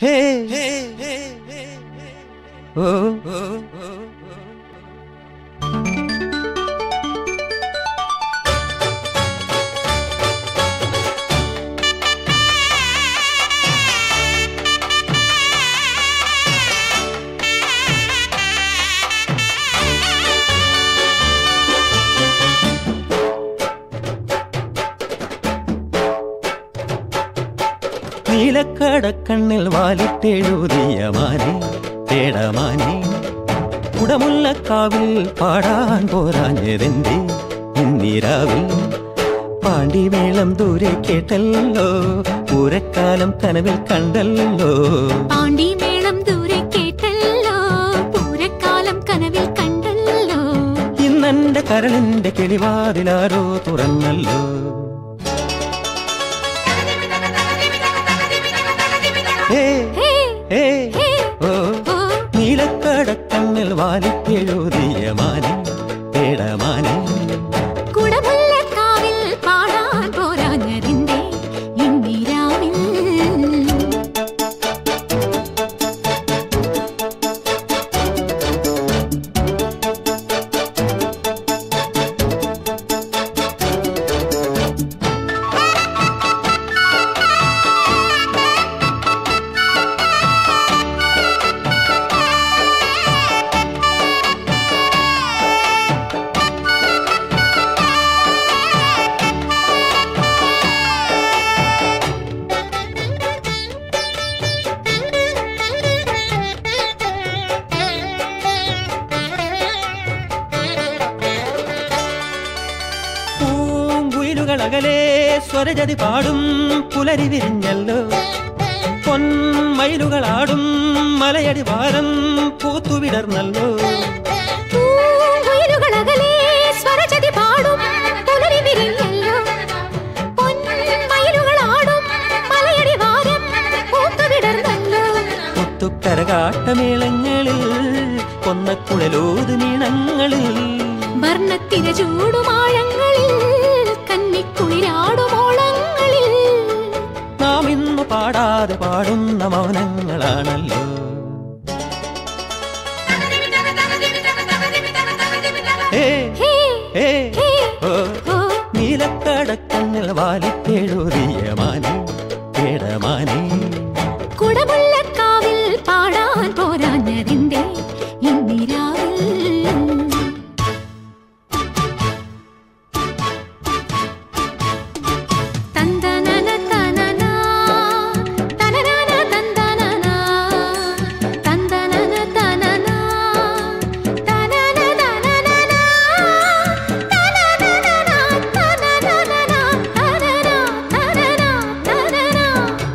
ഹേ ഓ നീലക്കടക്കണ്ണിൽ വാലിട്ടെഴുതിയ മാനെ തേടമാനെ കുടമുല്ലക്കാവിൽ പാടാൻ പോരാഞ്ഞതെന്തേ ഇന്നിരാവിൽ പാണ്ടിമേളം ദൂരെ കേട്ടല്ലോ പൂരക്കാലം കനവിൽ കണ്ടല്ലോ പാണ്ടി മേളം ദൂരെ കേട്ടല്ലോ പൂരക്കാലം കനവിൽ കണ്ടല്ലോ ഇന്നെന്റെ കരളിന്റെ കിളിവാതിലാരോ തുറന്നല്ലോ ഹേ ഹേ ഹേ ഹേ ഓ ഓ നീലക്കടക്കണ്ണിൽ വാലിട്ടെഴുതിയ മാനെ തേടമാനെ കുടമുല്ലക്കാവിൽ പാടാൻ പോരാഞ്ഞതിന്റെ ഇന്നിരാവിൽ പൂങ്കുയിലുകളകലെ സ്വരജതി പാടും പുലരി വിരിഞ്ഞല്ലോ പൊന്മയിലുകളാടും മലയടി വാരം പൂത്തുവിടർന്നല്ലോ പൂങ്കുയിലുകളകലെ സ്വരജതി പാടും പുലരി വിരിഞ്ഞല്ലോ പൊന്മയിലുകളാടും മലയടി വാരം പൂത്തുവിടർന്നല്ലോ മുത്തുക്കരകാട്ടമേളങ്ങളിൽ കൊന്നക്കുഴലോത് നീണങ്ങളിൽ വർണ്ണത്തിര ചൂടുമാഴങ്ങളിൽ കന്നിക്കുളിരാടുമോളങ്ങളിൽ നാം ഇന്ന് പാടാതെ പാടുന്ന മൗനങ്ങളാണല്ലോ ഹേ ഹേ ഹേ ഹേ ഓ ഓ നീലക്കടക്കണ്ണിൽ വാലിട്ടെഴുതിയ മാനെ കേടമാനെ കുടമുല്ലക്കാവിൽ പാടാൻ പോരാഞ്ഞതിന്റെ ഇന്നിരാവിൽ തന്തനന തനന, തനനന തന്തനന, തന്തനന തനന, തനന തനനന, തനനനന, തനനനന, തനന, തനന,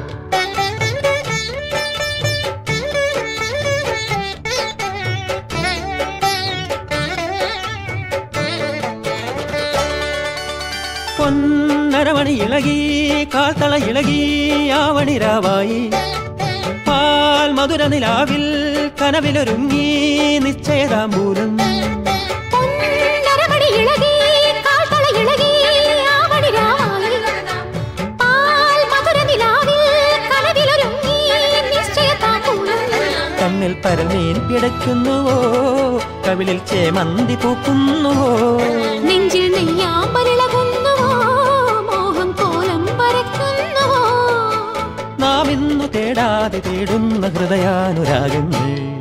പൊന്നരമണി ഇളകി കാൽത്തള ഇളകി ആവണിരാവായി പാൽ മധുര നിലാവിൽ കനവിലൊരുങ്ങി നിശ്ചയതാമ്പൂലം പൊന്നരമണി ഇളകി, കാൽത്തള ഇളകി, ആവണിരാവായി. പാൽ മധുരനിലാവിൽ കനവിലൊരുങ്ങി നിശ്ചയതാമ്പൂലം. കണ്ണിൽ പരമീൻ പിടയ്ക്കുന്നുവോ കവിളിൽ ചേമന്തി പൂക്കുന്നുവോ നെഞ്ചിൽ നെയ്യാമ്പലിളകുന്നുവോ മോഹം കോലം പരക്കുന്നുവോ നാം ഇന്നു തേടാതെ തേടുന്ന ഹൃദയാനുരാഗങ്ങൾ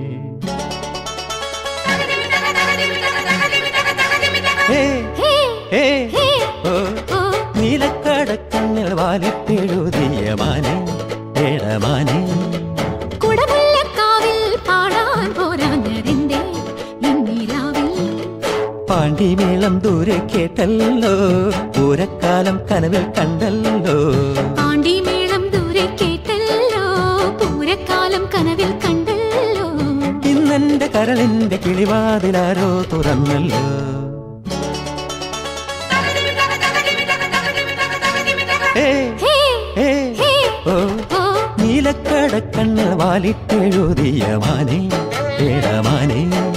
ഹേ ഹേ ഹേ ഹേ ഓ ഓ നീലക്കടക്കണ്ണിൽ വാലിട്ടെഴുതിയ മാനെ ഏടമാനെ കുടമുല്ലക്കാവിൽ പാടാൻ പോരാഞ്ഞതിന്റെ ഇന്നിരാവിൽ പാണ്ടിമേളം ദൂരെ കേട്ടല്ലോ പൂരക്കാലം കനവിൽ കണ്ടല്ലോ പാണ്ടിമേളം ദൂരെ കേട്ടല്ലോ പൂരക്കാലം കനവിൽ കണ്ടല്ലോ ഇന്നെന്റെ കരളിന്റെ കിളിവാതിലാരോ തുറന്നല്ലോ ഹേ ഹേ ഹേ ഹേ ഓ ഓ നീലക്കടക്കണ്ണിൽ വാലിട്ടെഴുതിയ മാനെ ഏടമാനെ